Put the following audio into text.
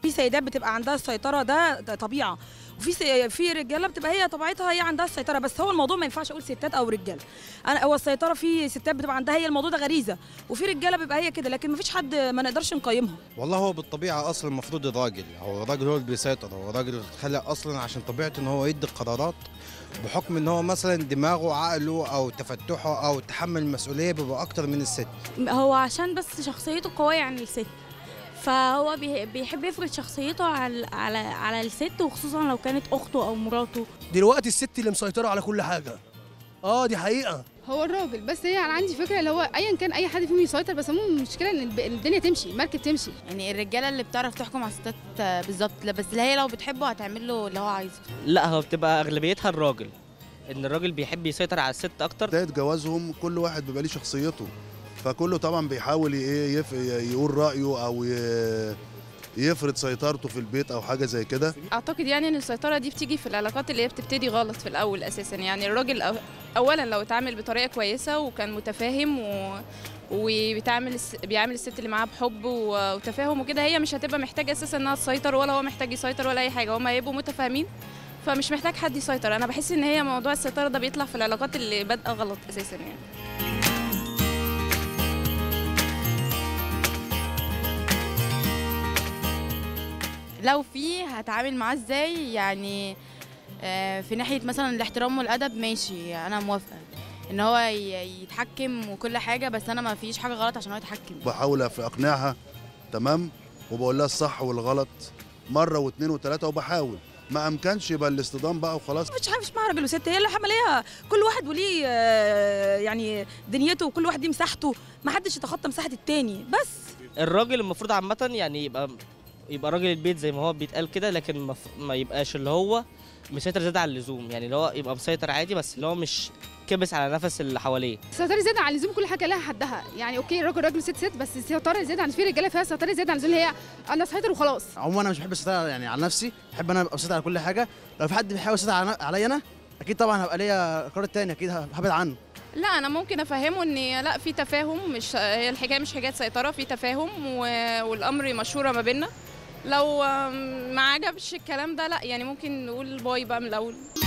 في سيدات بتبقى عندها السيطره ده ده طبيعه وفي سي- في رجاله بتبقى هي طبيعتها هي عندها السيطره بس هو الموضوع ما ينفعش اقول ستات او رجاله انا هو السيطره في ستات بتبقى عندها هي الموضوع ده غريزه وفي رجاله بيبقى هي كده لكن ما فيش حد ما نقدرش نقيمها والله هو بالطبيعه اصلا المفروض الراجل هو الراجل هو اللي بيسيطر هو الراجل اتخلق اصلا عشان طبيعته ان هو يدي قرارات بحكم ان هو مثلا دماغه عقله او تفتحه او تحمل المسؤوليه بيبقى اكتر من الست هو عشان بس شخصيته قوية عن الست فهو بيه- بيحب يفرض شخصيته على على على الست وخصوصا لو كانت اخته او مراته دلوقتي الست اللي مسيطره على كل حاجه اه دي حقيقه هو الراجل بس هي انا عندي فكره اللي هو ايا كان اي حد فيهم يسيطر بس المهم المشكله ان الب- الدنيا تمشي المركب تمشي يعني الرجاله اللي بتعرف تحكم على الستات آه، بالظبط لا، بس اللي هي لو بتحبه هتعمل له اللي هو عايزه لا هو بتبقى اغلبيتها الراجل ان الراجل بيحب يسيطر على الست اكتر بدايه جوازهم كل واحد بيبقى ليه شخصيته فكله طبعا بيحاول ايه يف... يقول رايه او ي... يفرض سيطرته في البيت او حاجه زي كده اعتقد يعني ان السيطره دي بتيجي في العلاقات اللي هي بتبتدي غلط في الاول اساسا يعني الراجل أو اولا لو اتعامل بطريقه كويسه وكان متفاهم و وبيتعامل الس- بيعامل الست اللي معاه بحب و- وتفاهم وكده هي مش هتبقى محتاجه اساسا انها تسيطر ولا هو محتاج يسيطر ولا اي حاجه هما هيبقوا متفاهمين فمش محتاج حد يسيطر انا بحس ان هي موضوع السيطره ده بيطلع في العلاقات اللي بادئه غلط اساسا يعني لو في هتعامل معاه ازاي يعني آه، في ناحيه مثلا الاحترام والادب ماشي انا موافقه ان هو ي- يتحكم وكل حاجه بس انا ما فيش حاجه غلط عشان هو يتحكم بحاول في اقنعها تمام وبقول لها الصح والغلط مره واثنين وثلاثه وبحاول ما امكنش يبقى الاصطدام بقى وخلاص مش مش مع راجل وست هي اللي حمليه كل واحد وليه آه، يعني دنيته وكل واحد ليه مساحته ما حدش يتخطى مساحه التاني بس الراجل المفروض عامه يعني يبقى يبقى راجل البيت زي ما هو بيتقال كده لكن ما ف- ما يبقاش اللي هو مسيطر زيادة عن اللزوم يعني اللي هو يبقى مسيطر عادي بس اللي هو مش كبس على نفس اللي حواليه السيطره زياده عن اللزوم كل حاجه لها حدها يعني اوكي راجل راجل ست ست بس السيطره زياده عن في رجاله فيها سيطره زياده عن اللزوم اللي هي انا اسيطر وخلاص عموما انا مش بحب السيطره يعني على نفسي بحب انا ابقى مسيطر على كل حاجه لو في حد بيحاول يسيطر على- عليا انا اكيد طبعا هبقى ليا قرار تاني اكيد هبعد عنه لا انا ممكن افهمه ان لا في تفاهم مش هي الحكايه مش حكايه سيطره في تفاهم و... والامر مشوره ما بيننا لو آم، ما عجبش الكلام ده لا يعني ممكن نقول باي بقى من الاول